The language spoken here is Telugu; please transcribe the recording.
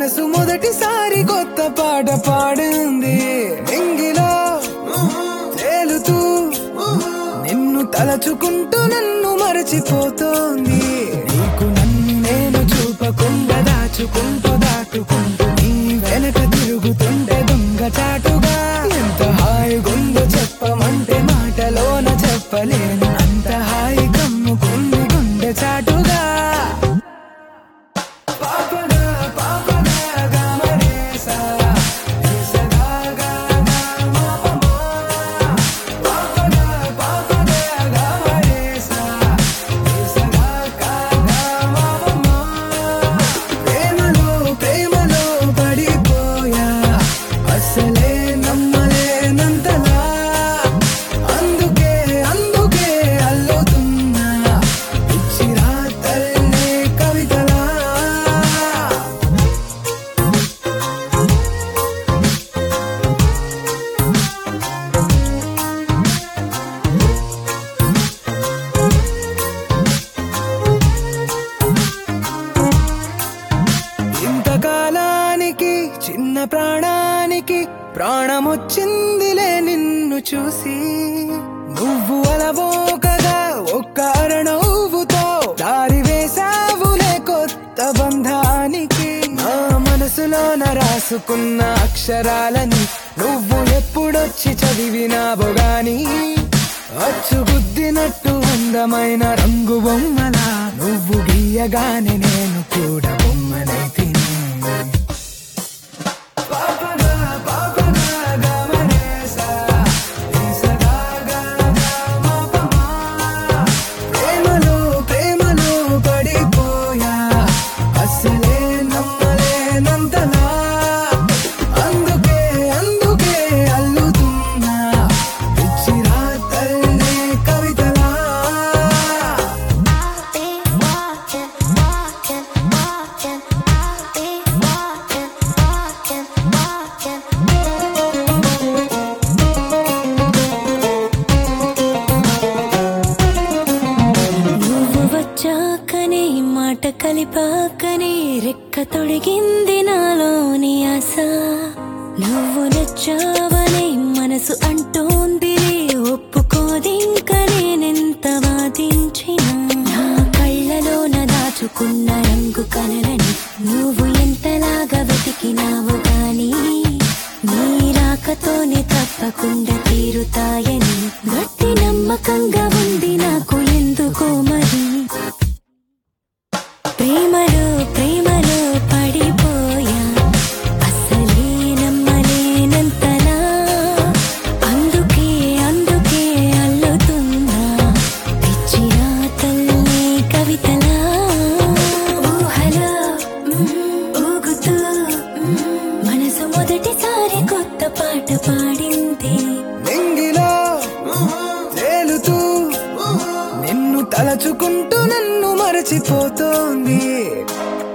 మనసు మొదటిసారి కొత్త పాట పాడింది ఎంగిలో తేలుతూ నిన్ను తలచుకుంటూ నన్ను మరచిపోతోంది నీకు నన్ను నేను చూపకుండా దాచుకుంటూ దాటుకుంటూ నీ వెనక తిరుగుతుంటే దొంగ చాటుగా ఎంత హాయిగుందో చెప్పమంటే మాటలోన చెప్పలేను అంత హాయి కమ్ముకుంది గుండె చాటుగా పాపగా పాపగా గమరేసా ఏసగా గా గా మాపమా పాపగా పాపగా గమరేసా ఏసగా గా గా మాపమా ప్రేమలో ప్రేమలో పడిపోయా అసలే నమ్మలేనంతలా అందుకే అందుకే అల్లుతున్నా ఇచ్చిరా తల్లే కవితలా ఇంతకాలానికి చిన్న ప్రాణానికి ప్రాణమొచ్చిందిలే నిన్ను చూసి నువ్వు అలవో కదా ఒక్క అరణవుతో దారి వేసావులే కొత్త బంధానికి నా మనసులోన రాసుకున్న అక్షరాలని నువ్వు ఎప్పుడొచ్చి చదివినావో గాని అచ్చుగుద్దినట్టు అందమైన రంగు బొమ్మలా నువ్వు గీయగానే నేను కూడా బొమ్మనైతిని పాపగా పాపగా గమనేసా ఏసగా గా గా మాపమా ప్రేమలో ప్రేమలో పడిపోయా అసలే నమ్మలేనంతలా అందుకే అందుకే అల్లుతున్నా పిచ్చిరా తల్లే కవితలా నువ్వు వచ్చాకనే మాట కలిపాకనే రెక్క తొడిగింది నాలోని ఆశ నువ్వు నచ్చావనే మనసు అంటోంది ఒప్పుకోదింక నేనెంత వాదించినా నా కళ్ళలోన దాచుకున్న రంగు కలలని నువ్వు ఎంతలాగా వెతికినావు గాని నీ రాకతోనే తప్పకుండా తీరుతాయని గట్టి నమ్మకంగా ఉంది నాకు ఎందుకో మరి ప్రేమలో ప్రేమలో పడిపోయా అసలే నమ్మలేనంతలా అందుకే అందుకే అల్లుతున్నా పిచ్చిరా తల్లి కవితలా ఊహలో మ్మ్, ఊగుతూ మ్మ్, మనసు మొదటిసారి కొత్త పాట పాడింది నింగిలో తేలుతూ నిన్ను తలచుకుంటూ నన్ను మరచిపోతోంది